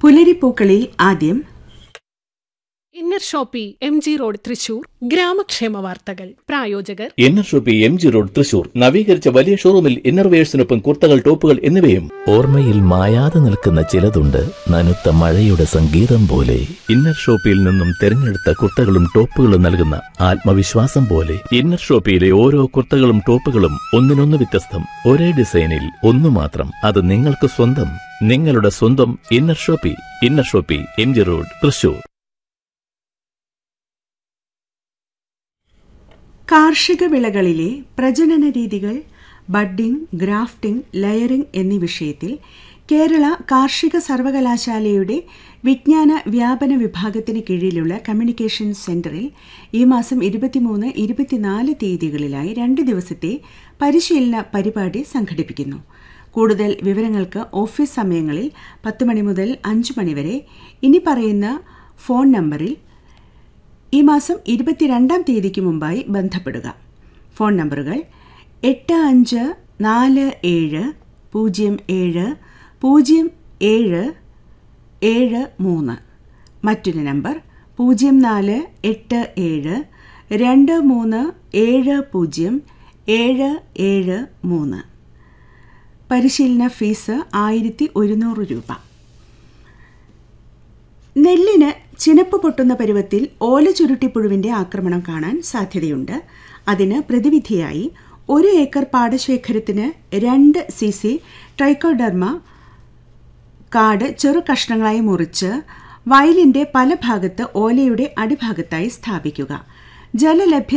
പുലരിപ്പൂക്കളിൽ ആദ്യം Inner Shoppe M G road Thrissur ഗ്രാമക്ഷേമ വാർത്തകൾ പ്രായോജകർ Inner Shoppe M G road Thrissur നവീകരിച്ച വലിയ ഷോറൂമിൽ ഇന്നർവേഴ്സിനൊപ്പം കുർത്തകൾ ടോപ്പുകൾ എന്നിവയും ഓർമ്മയിൽ മായാതെ നിൽക്കുന്ന ചിലതുണ്ട് നനുത്ത മഴയുടെ സംഗീതം പോലെ ഇന്നർ ഷോപ്പിയിൽ നിന്നും തിരഞ്ഞെടുത്ത കുർത്തകളും ടോപ്പുകളും നൽകുന്ന ആത്മവിശ്വാസം പോലെ ഇന്നർ ഷോപ്പിയിലെ ഓരോ കുർത്തകളും ടോപ്പുകളും ഒന്നിനൊന്ന് വ്യത്യസ്തം ഒരേ ഡിസൈനിൽ ഒന്നു മാത്രം അത് നിങ്ങൾക്ക് സ്വന്തം നിങ്ങളുടെ സ്വന്തം Inner Shoppe Inner Shoppe M G road Thrissur കാർഷിക വിളകളിലെ പ്രജനന രീതികൾ ബഡ്ഡിംഗ് ഗ്രാഫ്റ്റിംഗ് ലയറിംഗ് എന്നീ വിഷയത്തിൽ കേരള കാർഷിക സർവകലാശാലയുടെ വിജ്ഞാന വ്യാപന വിഭാഗത്തിന് കീഴിലുള്ള കമ്മ്യൂണിക്കേഷൻ സെന്ററിൽ ഈ മാസം ഇരുപത്തിമൂന്ന് ഇരുപത്തിനാല് തീയതികളിലായി രണ്ട് ദിവസത്തെ പരിശീലന പരിപാടി സംഘടിപ്പിക്കുന്നു കൂടുതൽ വിവരങ്ങൾക്ക് ഓഫീസ് സമയങ്ങളിൽ പത്ത് മണി മുതൽ അഞ്ച് മണി വരെ ഇനി പറയുന്ന ഫോൺ നമ്പറിൽ ഈ മാസം ഇരുപത്തിരണ്ടാം തീയതിക്ക് മുമ്പായി ബന്ധപ്പെടുക ഫോൺ നമ്പറുകൾ എട്ട് അഞ്ച് നാല് ഏഴ് പൂജ്യം ഏഴ് പൂജ്യം ഏഴ് ഏഴ് മൂന്ന് മറ്റൊരു നമ്പർ പൂജ്യം നാല് എട്ട് ഏഴ് രണ്ട് മൂന്ന് ഏഴ് പൂജ്യം ഏഴ് ഏഴ് മൂന്ന് പരിശീലന ഫീസ് ആയിരത്തി ഒരുന്നൂറ് രൂപ നെല്ലിന് ചിനപ്പ് പൊട്ടുന്ന പരുവത്തിൽ ഓല ചുരുട്ടിപ്പുഴുവിന്റെ ആക്രമണം കാണാൻ സാധ്യതയുണ്ട് അതിന് പ്രതിവിധിയായി ഒരു ഏക്കർ പാടശേഖരത്തിന് രണ്ട് സി സി ട്രൈക്കോഡർമ കാട് ചെറു കഷ്ണങ്ങളായി മുറിച്ച് വയലിന്റെ പല ഭാഗത്ത് ഓലയുടെ അടിഭാഗത്തായി സ്ഥാപിക്കുക ജലലഭ്യത